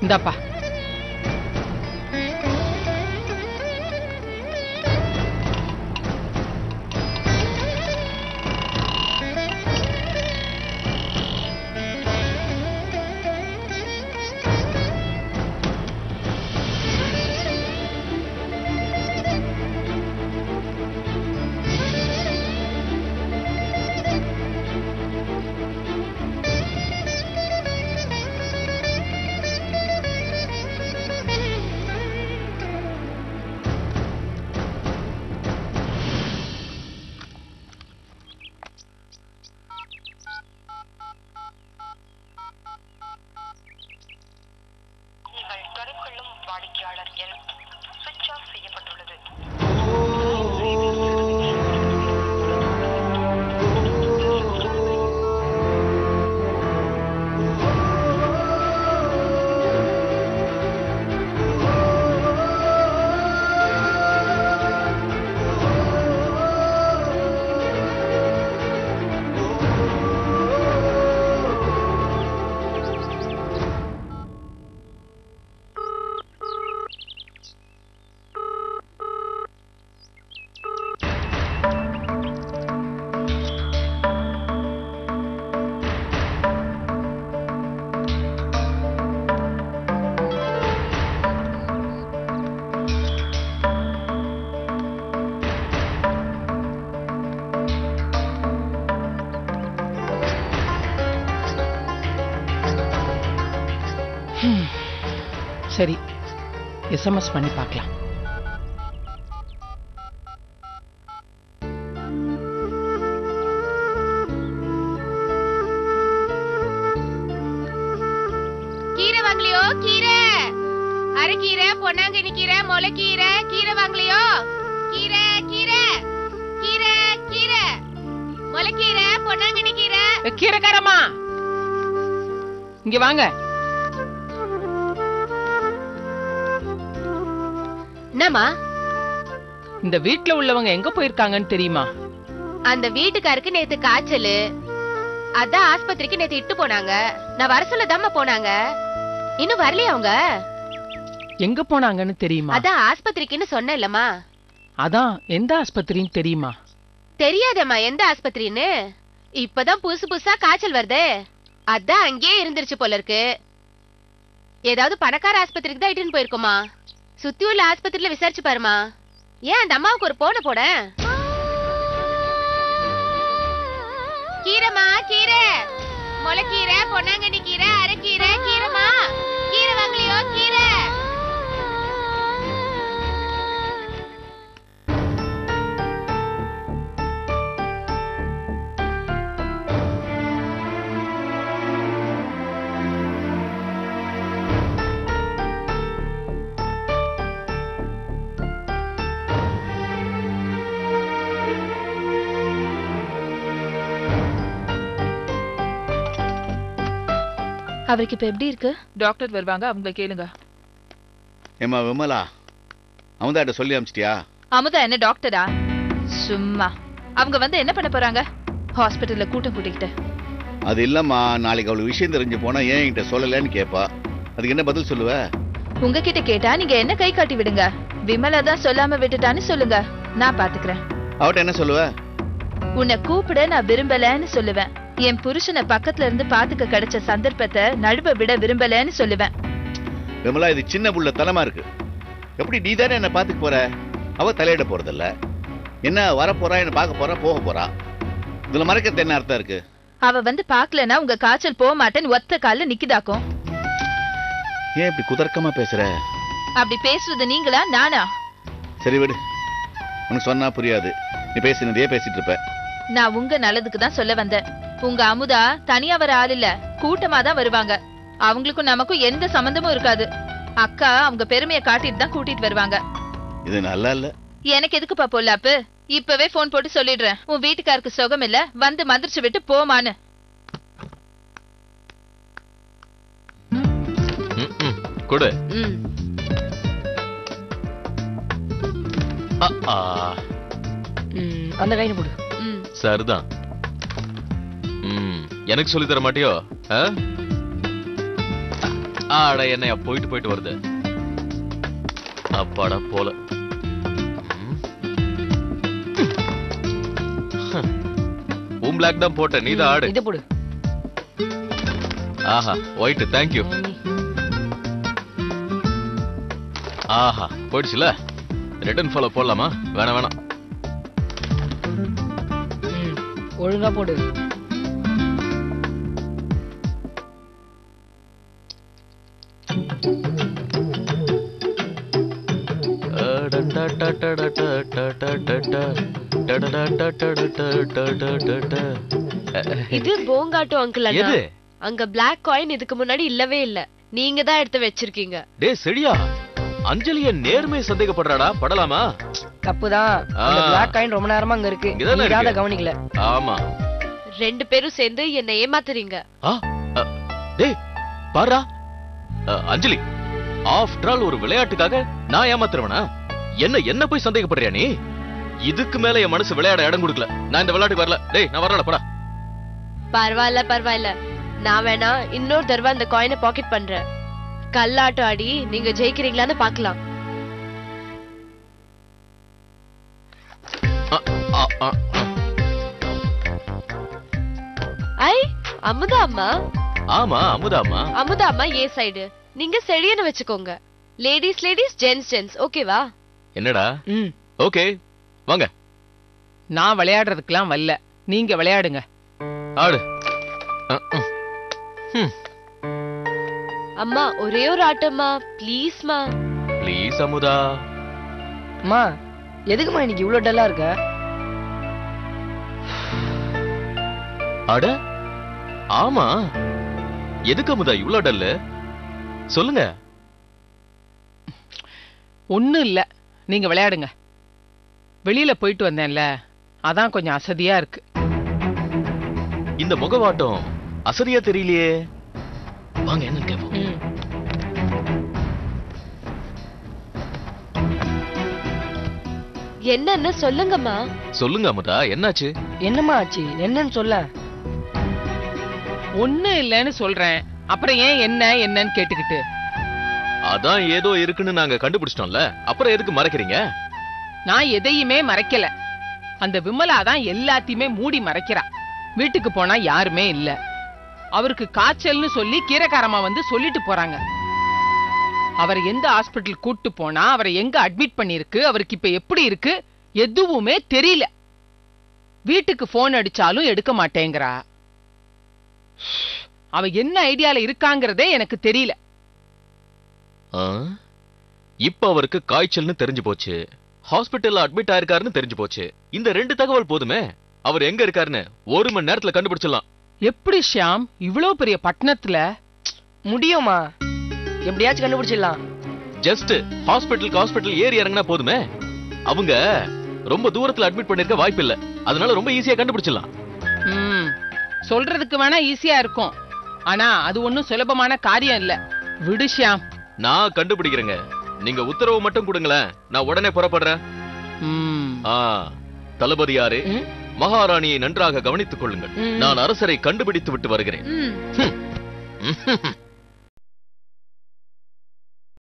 இந்தாப்பா நீங்கள் தொடர்புகொள்ளும் வாடிக்கையாளர் எண் சுவிட்ச் ஆஃப் செய்யப்பட்டுள்ளது சரி எஸ்எம்எஸ் பண்ணி பார்க்கலாம் கீரை வாங்கலையோ கீரை அரைக்கீரை பொன்னாங்கண்ணி கீரை முளைக்கீரை கீரை வாங்கலையோ கீரை கீரை கீரை கீரை முளைக்கீரை பொன்னாங்கண்ணி கீரை ஏ, கீரைக்காரம்மா இங்க வாங்க என்னம்மா இந்த வீட்ல உள்ளவங்க எங்க போயிருக்காங்கன்னு தெரியுமா அந்த வீட்டுக்காருக்கு நேத்து காய்ச்சல் அதான் ஆஸ்பத்திரிக்கு நேத்து இட்டு போனாங்க நான் வர சொல்லதாம்மா போனாங்க இன்னும் வரலையா அவங்க எங்க போனாங்கன்னு தெரியுமா அதான் ஆஸ்பத்திரிக்குன்னு சொன்னேன் இல்லம்மா அதான் எந்த ஆஸ்பத்திரின்னு தெரியுமா தெரியாதேம்மா எந்த ஆஸ்பத்திரின்னு இப்பதான் புதுசு புதுசா காய்ச்சல் வருதே அதான் அங்கேயே இருந்துருச்சு போல இருக்கு ஏதாவது பணக்கார ஆஸ்பத்திரிக்கு தான் இட்டுன்னு போயிருக்குமா சுத்தி உள்ள ஆஸ்பத்திரியில விசாரிச்சு பாருமா ஏன் அந்த அம்மாவுக்கு ஒரு போன போட கீரைமா கீரை முளைக்கீரை பொன்னாங்கண்ணி கீரை அரைக்கீரை கீரைமா கீரை வாங்கலையோ கீரை அவருக்கு இப்ப எப்படி இருக்கு டாக்டர் வருவாங்க அவங்கள கேளுங்க ஏம்மா விமலா அவன்தாட்ட சொல்லி அமிச்சிட்டியா அமுதா என்ன டாக்டரா சும்மா அவங்க வந்து என்ன பண்ண போறாங்க ஹாஸ்பிட்டல்ல கூட்டம் கூட்டிக்கிட்டு அது இல்லம்மா நாளைக்கு அவளுக்கு விஷயம் தெரிஞ்சு போனா ஏன் என்கிட்ட சொல்லலன்னு கேப்பா அதுக்கு என்ன பதில் சொல்லுவ உங்ககிட்ட கேட்டா நீங்க என்ன கை காட்டி விடுங்க விமலா தான் சொல்லாம விட்டுட்டான்னு சொல்லுங்க நான் பாத்துக்கிறேன் அவட்ட என்ன சொல்லுவ உன்னை கூப்பிட நான் விரும்பலன்னு சொல்லுவேன் என் புருஷனை பக்கத்துல இருந்து பாத்துக்க கிடைச்ச சந்தர்ப்பத்தை நழுவ விட விரும்பலன்னு சொல்லுவேன் விமலா இது சின்ன புள்ள தனமா இருக்கு எப்படி நீ தானே என்ன பாத்துக்க போற அவ தலையிட போறதில்ல என்ன வர போறா என்ன பார்க்க போறா போக போறா இதுல மறைக்கிறது என்ன அர்த்தம் இருக்கு அவ வந்து பாக்கலன்னா உங்க காய்ச்சல் போக மாட்டேன்னு ஒத்த கால்ல நிக்குதாக்கும் ஏன் இப்படி குதர்க்கமா பேசுற அப்படி பேசுறது நீங்களா நானா சரி விடு உனக்கு சொன்னா புரியாது நீ பேசினதையே பேசிட்டு இருப்ப நான் உங்க நல்லதுக்கு தான் சொல்ல வந்தேன் உங்க அமுதா தனியா வர ஆள் இல்ல கூட்டமா தான் வருவாங்க அவங்களுக்கும் நமக்கும் எந்த சம்பந்தமும் இருக்காது அக்கா அவங்க பெருமையை காட்டிட்டு தான் கூட்டிட்டு வருவாங்க இது நல்லா இல்ல எனக்கு எதுக்குப்பா பொல்லாப்பு இப்பவே போன் போட்டு சொல்லிடுறேன் உன் வீட்டுக்காருக்கு சுகம் இல்ல வந்து மந்திரிச்சு விட்டு போமான்னு ம், ம். கொடு ம் அ, ஆ, ம், அந்த கையில போடு ம் சரிதான் ம், எனக்கு சொல்லி தர மாட்டியோ ஆ? ஆட என்னையா போயிட்டு போயிட்டு வருது அப்பாடா போல ம். ஹம். உன் பிளாக் தான் போட்ட நீ தான் ஆடு இதை போடு ஆஹா ஒயிட் தேங்க்யூ ஆஹா போயிடுச்சுல ரிட்டர்ன் ஃபாலோ போடலாமா வேணாம் வேணாம் ம், ஒழுங்கா போடு இது போங்காட்டோ அங்கிள் அண்ணா எது அங்க பிளாக் காயின் இதுக்கு முன்னாடி இல்லவே இல்ல நீங்க தான் எடுத்து வச்சிருக்கீங்க டேய் செடியா அஞ்சலிய நேர்மை சந்தேகப்படுறாடா படலாமா தப்புதான் அந்த ஆ. பிளாக் காயின் ரொம்ப நேரமா அங்க இருக்கு இங்கதானே நீங்க அதை இருக்கு. கவனிக்கல ஆமா ரெண்டு பேரும் சேர்ந்து என்ன ஏமாத்துறீங்க ஆ, அ, டேய் பாரா அஞ்சலி ஆஃப்டர் ஆல் ஒரு விளையாட்டுக்காக நான் ஏமாத்துறவனா என்ன என்ன போய் சந்தேகப்படுறியா நீ இதுக்கு மேல என் மனசு விளையாட இடம் கொடுக்கல நான் இந்த விளையாட்டுக்கு வரல டேய் நான் வரல போடா பரவாயில்ல பரவாயில்ல நான் வேணா இன்னொரு தடவை அந்த காயினை பாக்கெட் பண்றேன் கல்லாட்டம் ஆடி நீங்க ஜெயிக்கிறீங்களான்னு பாக்கலாம் அ, அ, அ, அ. ஐ அமுதா அம்மா ஆமா அமுதாமா அமுதா அம்மா ஏ சைடு நீங்க செடியன்னு வச்சுக்கோங்க லேடிஸ் லேடிஸ் ஜென்ஸ் ஜென்ஸ் ஓகேவா என்னடா ம் ஓகே வாங்க நான் விளையாடுறதுக்கெல்லாம் வரல நீங்க விளையாடுங்க ஆடு அ, ம். ம், அம்மா ஒரே ஒரு ஆட்டம்மா ப்ளீஸ்மா ப்ளீஸ் அமுதா அம்மா எதுக்குமா இன்னைக்கு இவ்வளவு டல்லா இருக்க அட ஆமா எதுக்கு அமுதா இவ்ளோ டல்லு சொல்லுங்க ஒண்ணும் இல்ல நீங்க விளையாடுங்க வெளியில போயிட்டு வந்தேன்ல அதான் கொஞ்சம் அசதியா இருக்கு இந்த முகவாட்டம் அசதியா தெரியலையே வாங்க என்னன்னு கேப்போம் ம். என்னன்னு சொல்லுங்கம்மா சொல்லுங்க அமுதா என்னாச்சு என்னம்மா ஆச்சு என்னன்னு சொல்ல ஒண்ணும் இல்லைன்னு சொல்றேன் அப்புறம் ஏன் என்ன என்னன்னு கேட்டுக்கிட்டு அதான் ஏதோ இருக்குன்னு நாங்க கண்டுபிடிச்சிட்டோம்ல அப்புறம் எதுக்கு மறைக்கிறீங்க நான் எதையுமே மறைக்கல அந்த விமலா தான் எல்லாத்தையுமே மூடி மறைக்கிறா வீட்டுக்கு போனா யாருமே இல்ல அவருக்கு காய்ச்சல்னு சொல்லி கீரைக்காரமா வந்து சொல்லிட்டு போறாங்க அவரை எந்த ஹாஸ்பிட்டல் கூட்டு போனா அவரை எங்க அட்மிட் பண்ணிருக்கு அவருக்கு இப்ப எப்படி இருக்கு எதுவுமே தெரியல வீட்டுக்கு போன் அடிச்சாலும் எடுக்க மாட்டேங்கிறா அவ என்ன ஐடியால இருக்காங்கிறதே எனக்கு தெரியல ஆ? இப்ப அவருக்கு காய்ச்சல்னு தெரிஞ்சு போச்சு ஹாஸ்பிட்டல்ல அட்மிட் ஆயிருக்காருன்னு தெரிஞ்சு போச்சு இந்த ரெண்டு தகவல் போதுமே அவர் எங்க இருக்காருன்னு ஒரு மணி நேரத்துல கண்டுபிடிச்சிடலாம் எப்படி ஷியாம் இவ்வளவு பெரிய பட்டணத்துல முடியுமா எப்படியாச்சும் கண்டுபிடிச்சிடலாம் ஜஸ்ட் ஹாஸ்பிட்டலுக்கு ஹாஸ்பிட்டல் ஏறி இறங்கினா போதுமே அவங்க ரொம்ப தூரத்துல அட்மிட் பண்ணிருக்க வாய்ப்பு இல்ல அதனால ரொம்ப ஈஸியா கண்டுபிடிச்சிடலாம் ம், சொல்றதுக்கு வேணா ஈஸியா இருக்கும் ஆனா அது ஒண்ணும் சுலபமான காரியம் இல்ல விடு ஷியாம் நான் கண்டுபிடிக்கிறேங்க நீங்க உத்தரவு மட்டும் கொடுங்களேன் நான் உடனே புறப்படுறேன் ம், ஆ தளபதியாரே ம். மகாராணியை நன்றாக கவனித்துக் கொள்ளுங்கள் ம். நான் அரசரை கண்டுபிடித்து விட்டு வருகிறேன் ம் ம்.